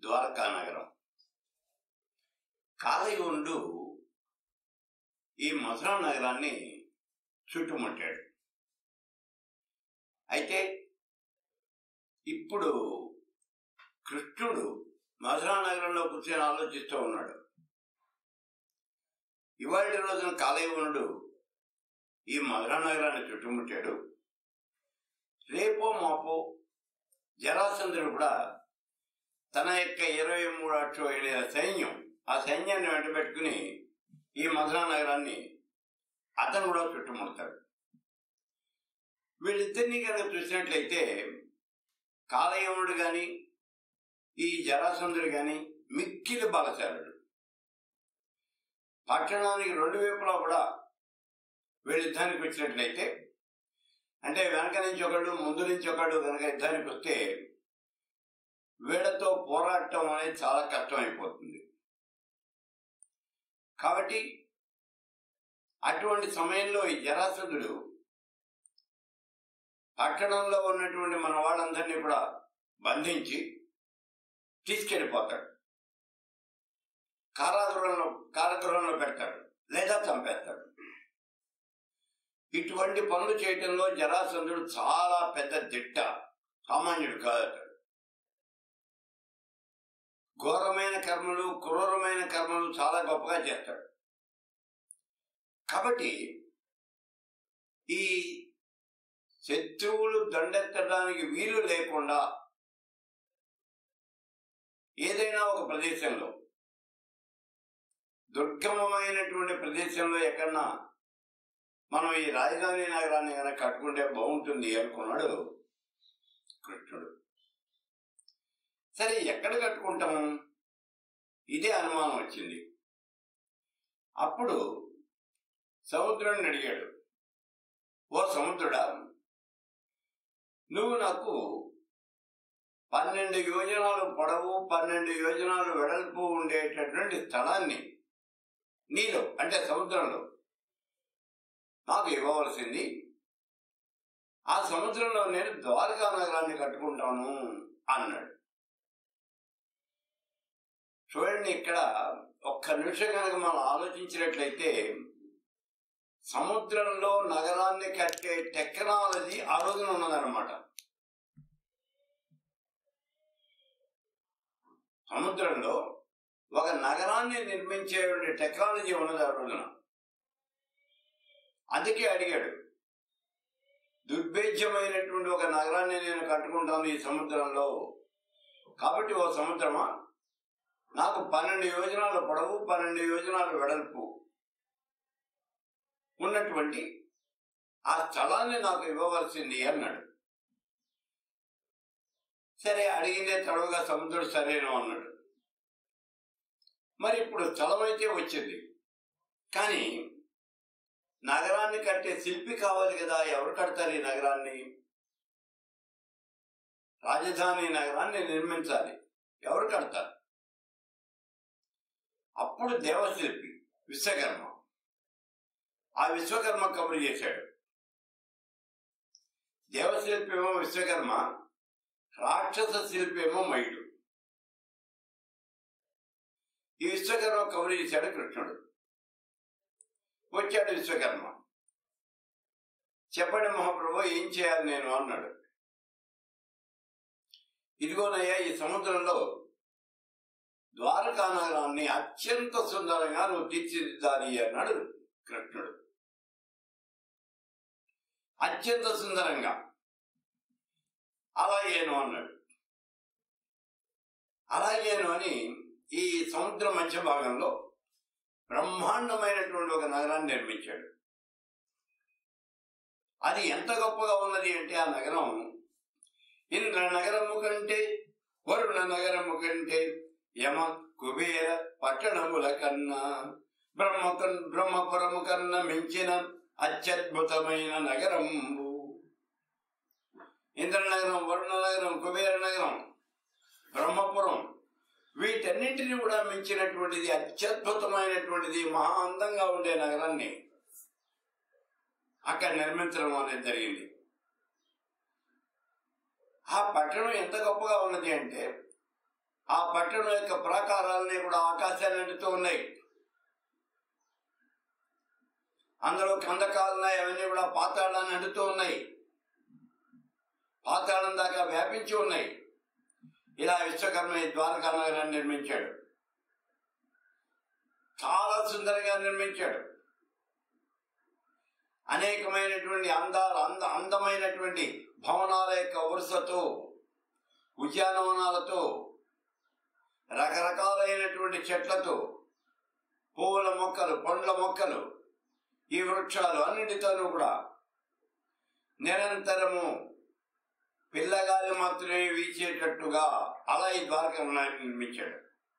ద్వారకా నగరం కాలయుండు ఈ మధురా నగరాన్ని చుట్టుముట్టాడు అయితే ఇప్పుడు కృష్ణుడు మధురా నగరంలో కూర్చొని ఆలోచిస్తూ ఉన్నాడు ఇవాళ రోజున కాలయువనుడు ఈ మధురా నగరాన్ని చుట్టుముట్టాడు రేపో మాపో జరాసంధుడు కూడా తన యొక్క ఇరవై మూడు అక్షోహిణీల సైన్యం ఆ సైన్యాన్ని వెంటబెట్టుకుని ఈ మధురా నగరాన్ని అతను కూడా చుట్టుముడతాడు వీళ్ళిద్దరినీ కనుక చూసినట్లయితే కాలయవనుడు గాని ఈ జరాసంధుడు గాని మిక్కిలి బలశాలుడు పట్టణానికి రెండు వైపులా కూడా వీళ్ళు యుద్ధానికి వచ్చినట్లయితే అంటే వెనక నుంచి ఒకడు ముందు నుంచి ఒకడు కనుక యుద్ధానికి వస్తే వీళ్ళతో పోరాటం అనేది చాలా కష్టమైపోతుంది కాబట్టి అటువంటి సమయంలో ఈ జరాసంధుడు పట్టణంలో ఉన్నటువంటి మన వాళ్ళందరినీ కూడా బంధించి తీసుకెళ్ళిపోతాడు కారాగృహంలో కారాగృహంలో పెడతాడు లేదా చంపేస్తాడు ఇటువంటి పనులు చేయటంలో జరాసంధుడు చాలా పెద్ద దిట్ట సామాన్యుడు కాదట ఘోరమైన కర్మలు క్రూరమైన కర్మలు చాలా గొప్పగా చేస్తాడు కాబట్టి ఈ శత్రువులు దండెత్తడానికి వీలు లేకుండా ఏదైనా ఒక ప్రదేశంలో దుర్గమమైనటువంటి ప్రదేశంలో ఎక్కడన్నా మనం ఈ రాజధాని నగరాన్ని కనుక కట్టుకుంటే బాగుంటుంది అనుకున్నాడు కృష్ణుడు సరే ఎక్కడ కట్టుకుంటాము ఇదే అనుమానం వచ్చింది అప్పుడు సముద్రుడిని అడిగాడు ఓ సముద్రుడా నువ్వు నాకు పన్నెండు యోజనాలు పొడవు పన్నెండు యోజనాలు వెడల్పు ఉండేటటువంటి స్థలాన్ని నీలో అంటే సముద్రంలో నాకు ఇవ్వవలసింది ఆ సముద్రంలో నేను ద్వారకా నగరాన్ని కట్టుకుంటాను అన్నాడు చూడండి ఇక్కడ ఒక్క నిమిషం కనుక మనం ఆలోచించినట్లయితే సముద్రంలో నగరాన్ని కట్టే టెక్నాలజీ ఆ రోజున ఉన్నదన్నమాట సముద్రంలో ఒక నగరాన్ని నిర్మించే టెక్నాలజీ ఉన్నది ఆ రోజున అందుకే అడిగాడు దుర్భేద్యమైనటువంటి ఒక నగరాన్ని నేను కట్టుకుంటాను ఈ సముద్రంలో కాబట్టి ఓ సముద్రమా నాకు పన్నెండు యోజనాల పొడవు పన్నెండు యోజనాల వెడల్పు ఉన్నటువంటి ఆ స్థలాన్ని నాకు ఇవ్వవలసింది అన్నాడు సరే అడిగిందే తడవుగా సముద్రుడు సరేను అన్నాడు మరి ఇప్పుడు స్థలం అయితే వచ్చింది కానీ నగరాన్ని కట్టే శిల్పి కావాలి కదా ఎవరు కడతారు ఈ నగరాన్ని రాజధాని నగరాన్ని నిర్మించాలి ఎవరు కడతారు అప్పుడు దేవశిల్పి విశ్వకర్మ ఆ విశ్వకర్మ కబురు చేశాడు దేవశిల్పి ఏమో విశ్వకర్మ రాక్షస శిల్పి ఏమో మయుడు ఈ విశ్వకర్మ కబురు చేశాడు కృష్ణుడు వచ్చాడు విశ్వకర్మ చెప్పండి మహాప్రభు ఏం చేయాలి నేను అన్నాడు ఇదిగోనయ్యా ఈ సముద్రంలో ద్వారకా నగరాన్ని అత్యంత సుందరంగా నువ్వు తీర్చిదిద్దాలి అన్నాడు కృష్ణుడు అత్యంత సుందరంగా అలాగేను అన్నాడు అలాగేను అని ఈ సముద్ర మధ్య భాగంలో బ్రహ్మాండమైనటువంటి ఒక నగరాన్ని నిర్మించాడు అది ఎంత గొప్పగా ఉన్నది అంటే ఆ నగరం ఇంద్ర నగరము కంటే వరుణ నగరము కంటే యమ కుబేర పట్టణముల కన్నా బ్రహ్మ బ్రహ్మపురము కన్నా మించిన అత్యద్భుతమైన నగరంబు ఇంద్రనగరం వరుణ నగరం కుబేర నగరం బ్రహ్మపురం వీటన్నింటినీ కూడా మించినటువంటిది అత్యద్భుతమైనటువంటిది మహా అందంగా ఉండే నగరాన్ని అక్కడ నిర్మించడం అనేది జరిగింది ఆ పట్టణం ఎంత గొప్పగా ఉన్నది అంటే ఆ పట్టణం యొక్క ప్రాకారాలన్నీ కూడా ఆకాశాన్ని అంటుతూ ఉన్నాయి అందులో కందకాలు ఉన్నాయి అవన్నీ కూడా పాతాళాన్ని అంటుతూ ఉన్నాయి పాతాళం దాకా వ్యాపించి ఉన్నాయి ఇలా విశ్వకర్మ ఈ ద్వారకా నగరాన్ని నిర్మించాడు చాలా సుందరంగా నిర్మించాడు అనేకమైనటువంటి అందాల అంద అందమైనటువంటి భవనాల యొక్క వరుసతో ఉద్యానవనాలతో రకరకాలైనటువంటి చెట్లతో పువ్వుల మొక్కలు పండ్ల మొక్కలు ఈ వృక్షాలు అన్నిటితోనూ కూడా నిరంతరము పిల్లగాలి మాత్రమే వీచేటట్టుగా అలా ఈ ద్వారకా నగరాన్ని నిర్మించాడు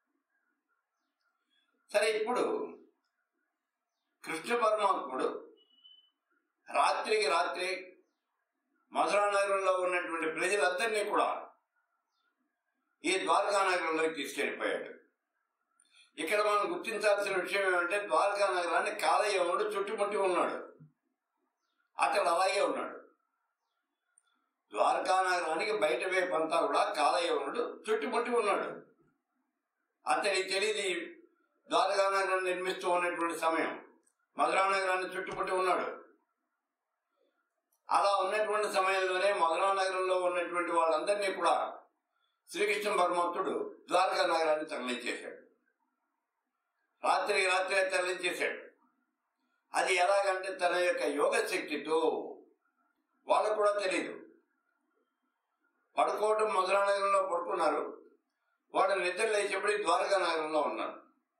సరే ఇప్పుడు కృష్ణ పరమాత్ముడు రాత్రికి రాత్రి మధురా నగరంలో ఉన్నటువంటి ప్రజలందరినీ కూడా ఈ ద్వారకా నగరంలోకి తీసుకెళ్ళిపోయాడు ఇక్కడ మనం గుర్తించాల్సిన విషయం ఏమంటే ద్వారకా నగరాన్ని కాలయముడు చుట్టుముట్టి ఉన్నాడు అతడు అలాగే ఉన్నాడు ద్వారకా నగరానికి బయట వైపంతా కూడా కాలయముడు చుట్టుముట్టి ఉన్నాడు అతడికి తెలియదు ఈ ద్వారకా నగరాన్ని నిర్మిస్తూ ఉన్నటువంటి సమయం మధురా నగరాన్ని చుట్టుముట్టి ఉన్నాడు అలా ఉన్నటువంటి సమయంలోనే మధురా నగరంలో ఉన్నటువంటి వాళ్ళందరినీ కూడా శ్రీకృష్ణ పరమాత్ముడు ద్వారకా నగరాన్ని తరలించేశాడు రాత్రి రాత్రి తరలించేశాడు అది ఎలాగంటే తన యొక్క యోగ శక్తితో వాళ్ళకు కూడా తెలియదు పడుకోవటం మధురా నగరంలో పడుకున్నారు వాడు నిద్ర లేచేప్పుడు ద్వారకా నగరంలో ఉన్నారు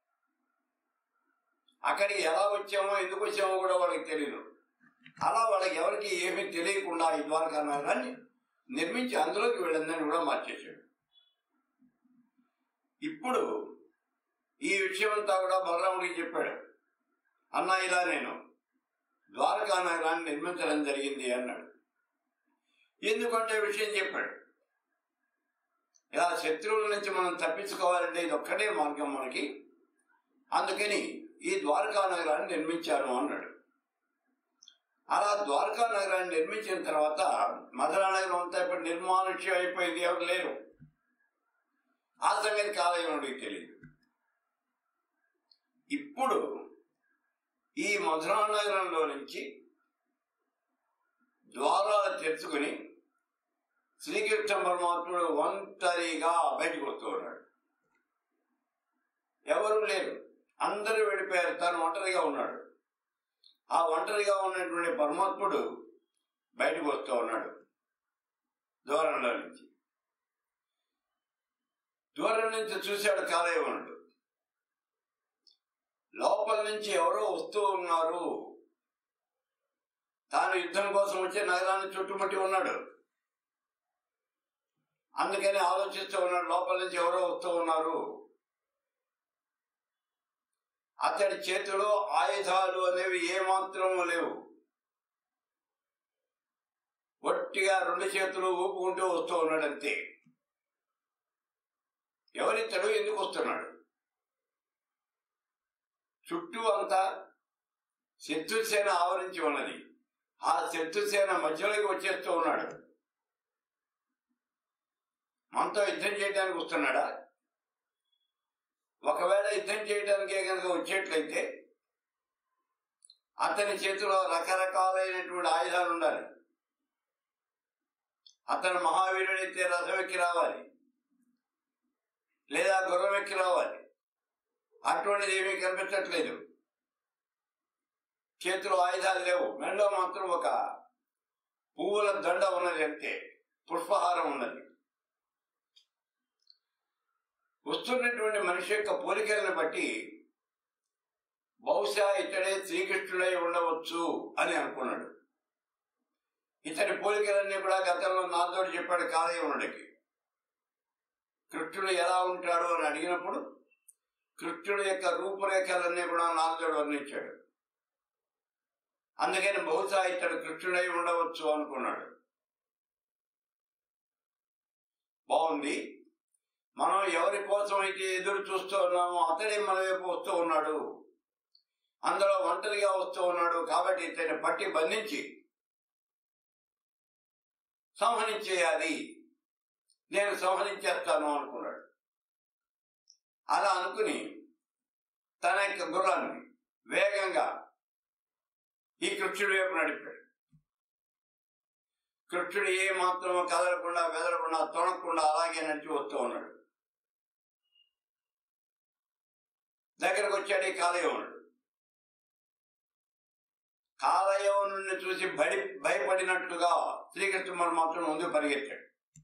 అక్కడికి ఎలా వచ్చామో ఎందుకు వచ్చామో కూడా వాళ్ళకి తెలియదు అలా వాళ్ళకి ఎవరికి ఏమీ తెలియకుండా ఈ ద్వారకా నగరాన్ని నిర్మించి అందులోకి వీళ్ళందరినీ కూడా మార్చేశాడు ఇప్పుడు ఈ విషయం అంతా కూడా బలరాముడికి చెప్పాడు అన్న ఇలా నేను ద్వారకా నగరాన్ని నిర్మించడం జరిగింది అన్నాడు ఎందుకంటే విషయం చెప్పాడు ఇలా శత్రువుల నుంచి మనం తప్పించుకోవాలంటే ఇది ఒక్కటే మార్గం మనకి అందుకని ఈ ద్వారకా నగరాన్ని నిర్మించాను అన్నాడు అలా ద్వారకా నగరాన్ని నిర్మించిన తర్వాత మధురా నగరం అంతా ఇప్పుడు నిర్మానుష్యం అయిపోయింది ఎవరు లేరు ఆ సంగతి కాలయముడికి తెలియదు ఇప్పుడు ఈ మధురా నగరంలో నుంచి ద్వారాలు తెరుచుకుని శ్రీకృష్ణ పరమాత్ముడు ఒంటరిగా బయటకు వస్తూ ఉన్నాడు ఎవరు లేరు అందరూ వెళ్ళిపోయారు తను ఒంటరిగా ఉన్నాడు ఆ ఒంటరిగా ఉన్నటువంటి పరమాత్ముడు బయటకు వస్తూ ఉన్నాడు దూరంలో నుంచి దూరం నుంచి చూశాడు కాలయవనుడు లోపల నుంచి ఎవరో వస్తూ ఉన్నారు తాను యుద్ధం కోసం వచ్చే నగరాన్ని చుట్టుముట్టి ఉన్నాడు అందుకని ఆలోచిస్తూ ఉన్నాడు లోపల నుంచి ఎవరో వస్తూ ఉన్నారు అతడి చేతిలో ఆయుధాలు అనేవి ఏమాత్రము లేవు ఒట్టిగా రెండు చేతులు ఊపుకుంటూ వస్తూ ఉన్నాడు అంతే ఎవరితడు ఎందుకు వస్తున్నాడు చుట్టూ అంతా శత్రుసేన ఆవరించి ఉన్నది ఆ శత్రుసేన మధ్యలోకి వచ్చేస్తూ ఉన్నాడు మనతో యుద్ధం చేయడానికి వస్తున్నాడా ఒకవేళ యుద్ధం చేయడానికే కనుక వచ్చేట్లయితే అతని చేతిలో రకరకాలైనటువంటి ఆయుధాలు ఉండాలి అతను మహావీరుడైతే రథం ఎక్కి రావాలి లేదా గుర్రం ఎక్కి రావాలి అటువంటిది ఏమీ కనిపించట్లేదు చేతిలో ఆయుధాలు లేవు మెడలో మాత్రం ఒక పువ్వుల దండ ఉన్నది అంతే పుష్పహారం ఉన్నది వస్తున్నటువంటి మనిషి యొక్క పోలికలను బట్టి బహుశా ఇతడే శ్రీకృష్ణుడై ఉండవచ్చు అని అనుకున్నాడు ఇతడి పోలికలన్నీ కూడా గతంలో నాతోటి చెప్పాడు కాలయవనుడికి కృష్ణుడు ఎలా ఉంటాడు అని అడిగినప్పుడు కృష్ణుడు యొక్క రూపురేఖలన్నీ కూడా నారదుడు వర్ణించాడు అందుకని బహుశా ఇతడు కృష్ణుడై ఉండవచ్చు అనుకున్నాడు బాగుంది మనం ఎవరి కోసం అయితే ఎదురు చూస్తూ ఉన్నామో అతడే మన వైపు వస్తూ ఉన్నాడు అందులో ఒంటరిగా వస్తూ ఉన్నాడు కాబట్టి ఇతన్ని పట్టి బంధించి సంహరించేయాలి నేను సంహరించేస్తాను అనుకున్నాడు అలా అనుకుని తన యొక్క గుర్రాన్ని వేగంగా ఈ కృష్ణుడి వైపు నడిపాడు కృష్ణుడు ఏ మాత్రం కదలకుండా వెదలకుండా తొనకుండా అలాగే నడిచి వస్తూ ఉన్నాడు దగ్గరకు వచ్చాడు ఈ కాలయవనుడు కాలయవనుడిని చూసి బడి భయపడినట్లుగా శ్రీకృష్ణుడు మాత్రం ముందు పరిగెత్తాడు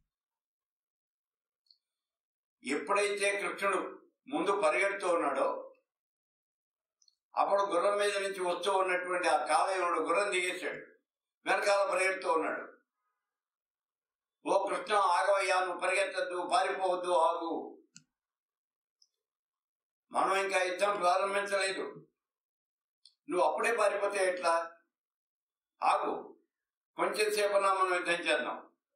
ఎప్పుడైతే కృష్ణుడు ముందు పరిగెడుతూ ఉన్నాడో అప్పుడు గుర్రం మీద నుంచి వస్తూ ఉన్నటువంటి ఆ కాలయవనుడు గుర్రం దిగేశాడు వెనకాల పరిగెడుతూ ఉన్నాడు ఓ కృష్ణ ఆగవయ్యా నువ్వు పరిగెత్తద్దు పారిపోవద్దు ఆగు మనం ఇంకా యుద్ధం ప్రారంభించలేదు నువ్వు అప్పుడే పారిపోతే ఎట్లా ఆగు కొంచెం సేపన్నా మనం యుద్ధం చేద్దాం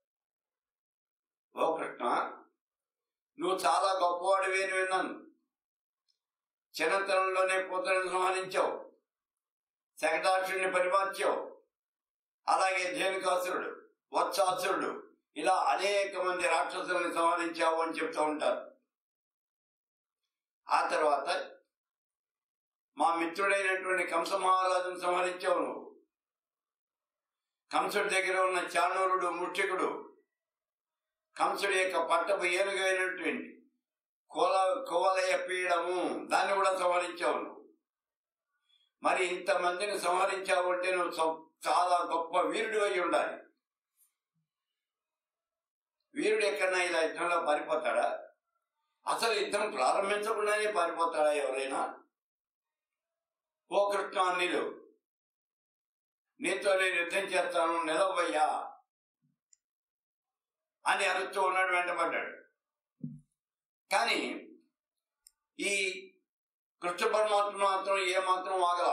ఓ కృష్ణ నువ్వు చాలా గొప్పవాడివి అని విన్నాను చిన్నతనంలోనే పుత్రులను సంహరించావు శకటాక్షుడిని పరిమార్చావు అలాగే ధేనుకాసురుడు వత్సాసురుడు ఇలా అనేక మంది రాక్షసులను సంహరించావు అని చెప్తూ ఉంటారు ఆ తర్వాత మా మిత్రుడైనటువంటి కంస మహారాజును సంహరించావు నువ్వు కంసుడి దగ్గర ఉన్న చాణూరుడు ముష్టికుడు కంసుడి యొక్క పట్టపు ఏనుగైనటువంటి కోల కోవలయ పీడము దాన్ని కూడా సంహరించావు నువ్వు మరి ఇంతమందిని సంహరించావు అంటే నువ్వు సం- చాలా గొప్ప వీరుడు అయి ఉండాలి వీరుడు ఎక్కడన్నా ఇలా యుద్ధంలో పారిపోతాడా అసలు యుద్ధం ప్రారంభించకుండానే పారిపోతాడా ఎవరైనా ఓ కృష్ణ నీళ్ళు నీతో నేను యుద్ధం చేస్తాను నిలవయ్యా అని అరుస్తూ ఉన్నాడు వెంటబడ్డాడు కానీ ఈ కృష్ణ పరమాత్మ మాత్రం ఏ మాత్రం ఆగల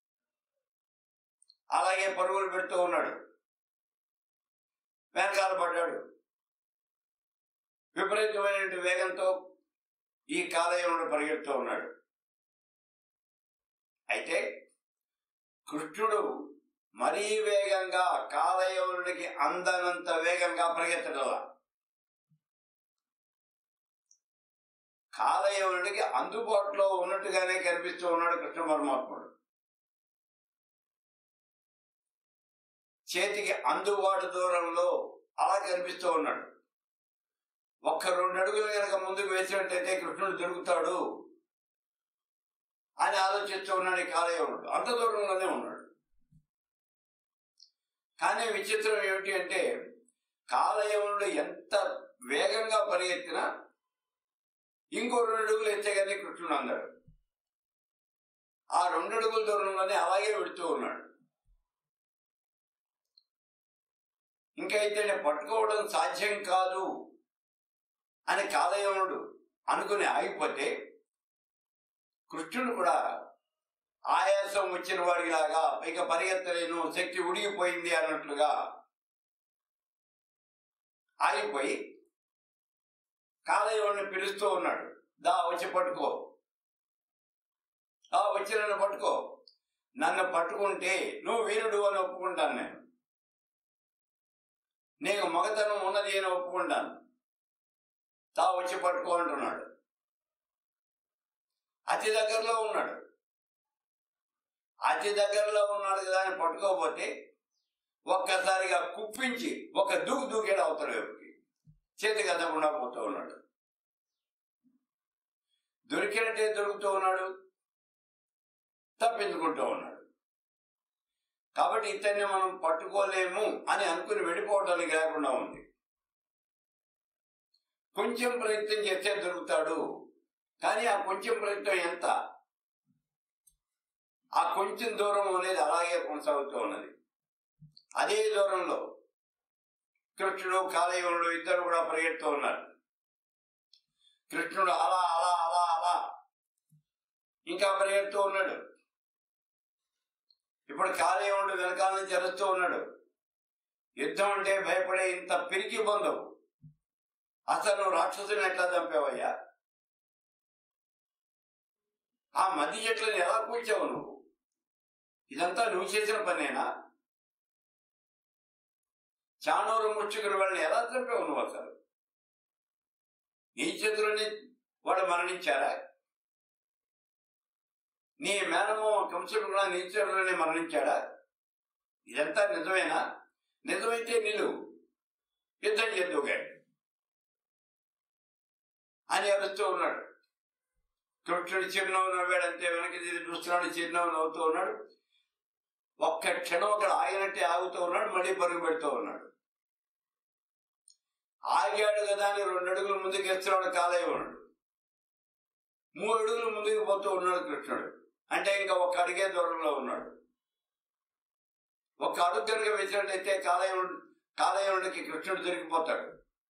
అలాగే పరుగులు పెడుతూ ఉన్నాడు వెనకాల పడ్డాడు విపరీతమైన వేగంతో ఈ కాలయంలో పరిగెడుతూ ఉన్నాడు అయితే కృష్ణుడు మరీ వేగంగా కాలయవనుడికి అందనంత వేగంగా పరిగెత్తగల కాలయవనుడికి అందుబాటులో ఉన్నట్టుగానే కనిపిస్తూ ఉన్నాడు కృష్ణ పరమాత్ముడు చేతికి అందుబాటు దూరంలో అలా కనిపిస్తూ ఉన్నాడు ఒక్క రెండు అడుగులు కనుక ముందుకు వేసినట్టయితే కృష్ణుడు దొరుకుతాడు అని ఆలోచిస్తూ ఉన్నాడు ఈ కాలయవనుడు అంత దూరంలోనే ఉన్నాడు కానీ విచిత్రం ఏమిటి అంటే కాలయవనుడు ఎంత వేగంగా పరిగెత్తినా ఇంకో రెండు అడుగులు ఎత్తే కానీ కృష్ణుడు అన్నాడు ఆ రెండు అడుగుల దూరంలోనే అలాగే వెళుతూ ఉన్నాడు ఇంకైతే నేను పట్టుకోవడం సాధ్యం కాదు అని కాలయవనుడు అనుకుని ఆగిపోతే కృష్ణుడు కూడా ఆయాసం వచ్చిన వాడిలాగా ఇక పరిగెత్తలేను శక్తి ఉడిగిపోయింది అన్నట్లుగా ఆగిపోయి కాలయవన్ని పిలుస్తూ ఉన్నాడు దా వచ్చి పట్టుకో ఆ వచ్చి నన్ను పట్టుకో నన్ను పట్టుకుంటే నువ్వు వీరుడు అని ఒప్పుకుంటాను నేను నీకు మగతనం ఉన్నది అని ఒప్పుకుంటాను తా వచ్చి పట్టుకో అంటున్నాడు అతి దగ్గరలో ఉన్నాడు అతి దగ్గరలో ఉన్నాడు కదా అని పట్టుకోకపోతే ఒక్కసారిగా కుప్పించి ఒక దూకు దూకాడు అవతల వైపుకి చేతికి అందకుండా పోతూ ఉన్నాడు దొరికినట్టే దొరుకుతూ ఉన్నాడు తప్పించుకుంటూ ఉన్నాడు కాబట్టి ఇతన్ని మనం పట్టుకోలేము అని అనుకుని వెళ్ళిపోవడానికి లేకుండా ఉంది కొంచెం ప్రయత్నం చేస్తే దొరుకుతాడు కానీ ఆ కొంచెం ప్రయత్నం ఎంత ఆ కొంచెం దూరం అనేది అలాగే కొనసాగుతూ ఉన్నది అదే దూరంలో కృష్ణుడు కాలయవుడు ఇద్దరు కూడా పరిగెడుతూ ఉన్నారు కృష్ణుడు అలా అలా అలా అలా ఇంకా పరిగెడుతూ ఉన్నాడు ఇప్పుడు కాలయవుడు వెనకాల నుంచి అరుస్తూ ఉన్నాడు యుద్ధం అంటే భయపడే ఇంత పిరికి బంధవు అసలు నువ్వు రాక్షసుని ఎట్లా చంపావయ్యా ఆ మధ్య చెట్లను ఎలా కూర్చావు నువ్వు ఇదంతా నువ్వు చేసిన పనేనా చాణూరు ముచ్చుకుని వాళ్ళని ఎలా చంపావు నువ్వు అసలు నీ చేతిలోనే వాళ్ళు మరణించారా నీ మేనమో కంసుడు కూడా నీ చేతిలోనే మరణించాడా ఇదంతా నిజమేనా నిజమైతే నిలువు యుద్ధం చేద్దుగా అని అరుస్తూ ఉన్నాడు కృష్ణుడు చిరునవ్వు నవ్వాడంతే వెనక్కి తిరిగి చూస్తున్నాడు చిరునవ్వు నవ్వుతూ ఉన్నాడు ఒక్క క్షణం అక్కడ ఆగినట్టే ఆగుతూ ఉన్నాడు మళ్ళీ పరుగు పెడుతూ ఉన్నాడు ఆగాడు కదా అని రెండు అడుగులు ముందుకు ఎస్తున్నాడు కాలయవనుడు మూడు అడుగులు ముందుకు పోతూ ఉన్నాడు కృష్ణుడు అంటే ఇంకా ఒక్క అడిగే దూరంలో ఉన్నాడు ఒక్క అడుగు కనుక వేసినట్టయితే కాలయవుడు కాలయవుడికి కృష్ణుడు దొరికిపోతాడు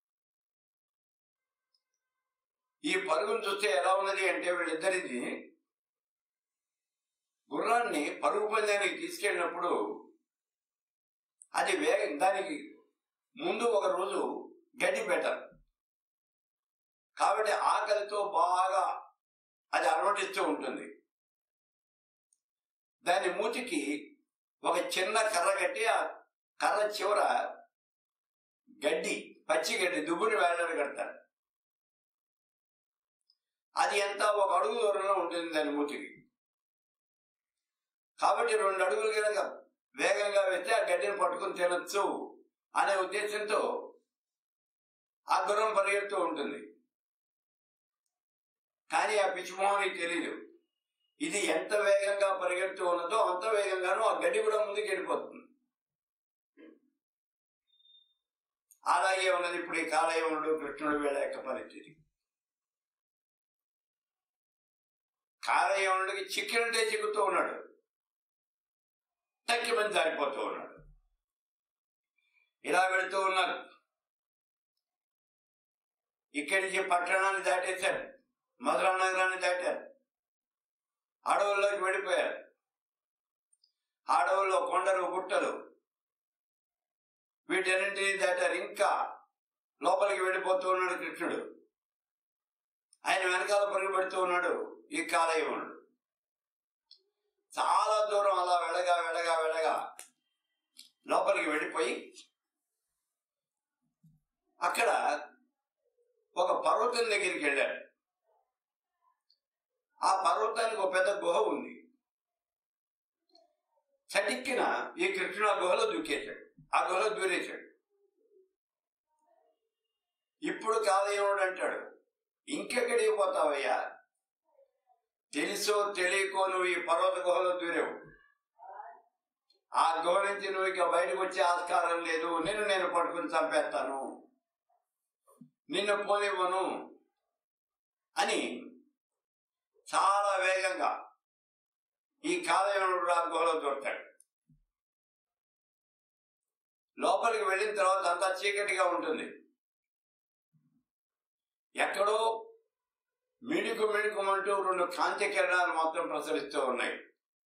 ఈ పరుగును చూస్తే ఎలా ఉన్నది అంటే వీళ్ళిద్దరిది గుర్రాన్ని పరుగు పందానికి తీసుకెళ్ళినప్పుడు అది వేగ దానికి ముందు ఒక రోజు గడ్డి పెట్టారు కాబట్టి ఆకలితో బాగా అది అలవటిస్తూ ఉంటుంది దాని మూతికి ఒక చిన్న కర్ర కట్టి ఆ కర్ర చివర గడ్డి పచ్చి గడ్డి దుబ్బుని వేలాడు కడతారు అది ఎంత ఒక అడుగు దూరంలో ఉంటుంది దాని మూతికి కాబట్టి రెండు అడుగులు కనుక వేగంగా వెళ్తే ఆ గడ్డిని పట్టుకుని తినొచ్చు అనే ఉద్దేశంతో ఆ గుర్రం పరిగెడుతూ ఉంటుంది కానీ ఆ పిచ్చిమోహానికి తెలియదు ఇది ఎంత వేగంగా పరిగెడుతూ ఉన్నదో అంత వేగంగానూ ఆ గడ్డి కూడా ముందుకు వెళ్ళిపోతుంది అలాగే ఉన్నది ఇప్పుడు ఈ కాలయవనుడు కృష్ణుడు వీళ్ళ యొక్క పరిస్థితి కాలయవనుడికి చిక్కినట్టే చిక్కుతూ ఉన్నాడు తక్కి మంది దాటిపోతూ ఉన్నాడు ఇలా వెళుతూ ఉన్నారు ఇక్కడి నుంచి పట్టణాన్ని దాటేశారు మధురా నగరాన్ని దాటారు అడవుల్లోకి వెళ్ళిపోయారు అడవుల్లో కొండలు గుట్టలు వీటన్నింటినీ దాటారు ఇంకా లోపలికి వెళ్ళిపోతూ ఉన్నాడు కృష్ణుడు ఆయన వెనకాల పరుగుపెడుతూ ఉన్నాడు ఈ కాలయవనుడు చాలా దూరం అలా వెళ్ళగా వెళ్ళగా వెళ్ళగా లోపలికి వెళ్ళిపోయి అక్కడ ఒక పర్వతం దగ్గరికి వెళ్ళాడు ఆ పర్వతానికి ఒక పెద్ద గుహ ఉంది చటిక్కిన ఈ కృష్ణుడు ఆ గుహలో దూకేశాడు ఆ గుహలో దూరేశాడు ఇప్పుడు కాలయముడు అంటాడు ఇంకెక్కడికి పోతావయ్యా తెలుసో తెలియకో నువ్వు ఈ పర్వత గుహలో దూరావు ఆ గుహ నుంచి నువ్వు ఇక బయటకు వచ్చే ఆస్కారం లేదు నిన్ను నేను పట్టుకుని చంపేస్తాను నిన్ను పోనివ్వను అని చాలా వేగంగా ఈ కాలయనుడు ఆ గుహలో దొరుకుతాడు లోపలికి వెళ్ళిన తర్వాత అంతా చీకటిగా ఉంటుంది ఎక్కడో మిణుకు మిణుకుమంటూ రెండు కాంతి కిరణాలు మాత్రం ప్రసరిస్తూ ఉన్నాయి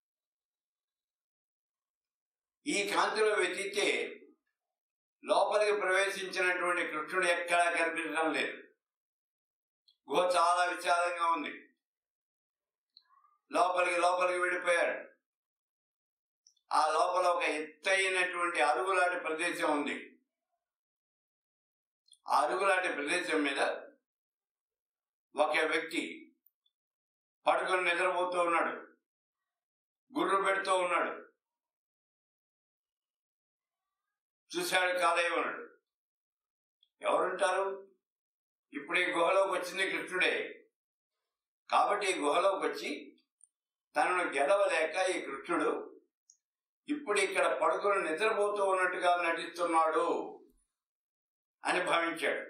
ఈ కాంతిలో వెతికితే లోపలికి ప్రవేశించినటువంటి కృష్ణుడు ఎక్కడా కనిపించడం లేదు గుహ చాలా విశాలంగా ఉంది లోపలికి లోపలికి వెళ్ళిపోయాడు ఆ లోపల ఒక ఎత్తైనటువంటి అరుగులాంటి ప్రదేశం ఉంది ఆ అరుగులాంటి ప్రదేశం మీద ఒక వ్యక్తి పడుకొని నిద్రపోతూ ఉన్నాడు గుర్రు పెడుతూ ఉన్నాడు చూశాడు కాలయవనుడు ఎవరుంటారు ఇప్పుడు ఈ గుహలోకి వచ్చింది కృష్ణుడే కాబట్టి ఈ గుహలోకి వచ్చి తనను గెలవలేక ఈ కృష్ణుడు ఇప్పుడు ఇక్కడ పడుకుని నిద్రపోతూ ఉన్నట్టుగా నటిస్తున్నాడు అని భావించాడు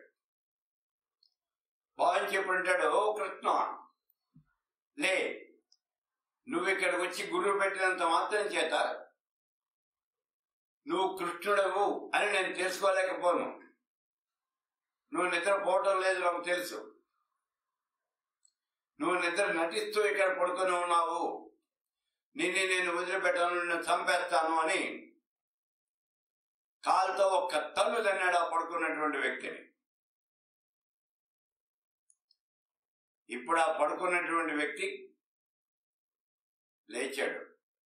భావించి ఇప్పుడు అంటాడు ఓ కృష్ణ లే నువ్వు ఇక్కడికి వచ్చి గురువు పెట్టినంత మాత్రం చేత నువ్వు కృష్ణుడవు అని నేను తెలుసుకోలేకపోను నువ్వు నిద్రపోవటం లేదు నాకు తెలుసు నువ్వు నిద్ర నటిస్తూ ఇక్కడ పడుకొని ఉన్నావు నిన్ను నేను వదిలిపెట్టాను నిన్ను చంపేస్తాను అని కాలుతో ఒక్క తన్ను తన్నాడు ఆ పడుకున్నటువంటి వ్యక్తిని ఇప్పుడు ఆ పడుకున్నటువంటి వ్యక్తి లేచాడు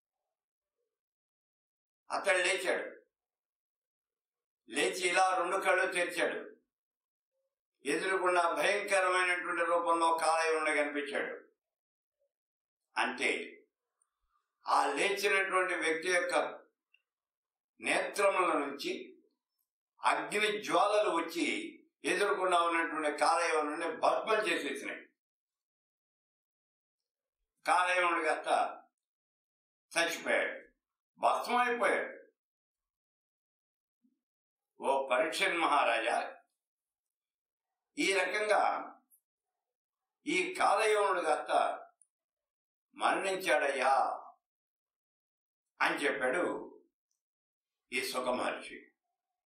అతడు లేచాడు లేచి ఇలా రెండు కళ్ళు తెరిచాడు ఎదురుకుండా భయంకరమైనటువంటి రూపంలో కాలయముండ కనిపించాడు అంటే ఆ లేచినటువంటి వ్యక్తి యొక్క నేత్రముల నుంచి అగ్ని జ్వాలలు వచ్చి ఎదురుకుండా ఉన్నటువంటి కాలయవనుని భస్మం చేసేసినాయి కాలయవనుడు కాస్త చచ్చిపోయాడు భస్మం అయిపోయాడు ఓ పరీక్షన్ మహారాజా ఈ రకంగా ఈ కాలయవనుడు కాస్త మరణించాడయ్యా అని చెప్పాడు ఈ సుఖ మహర్షి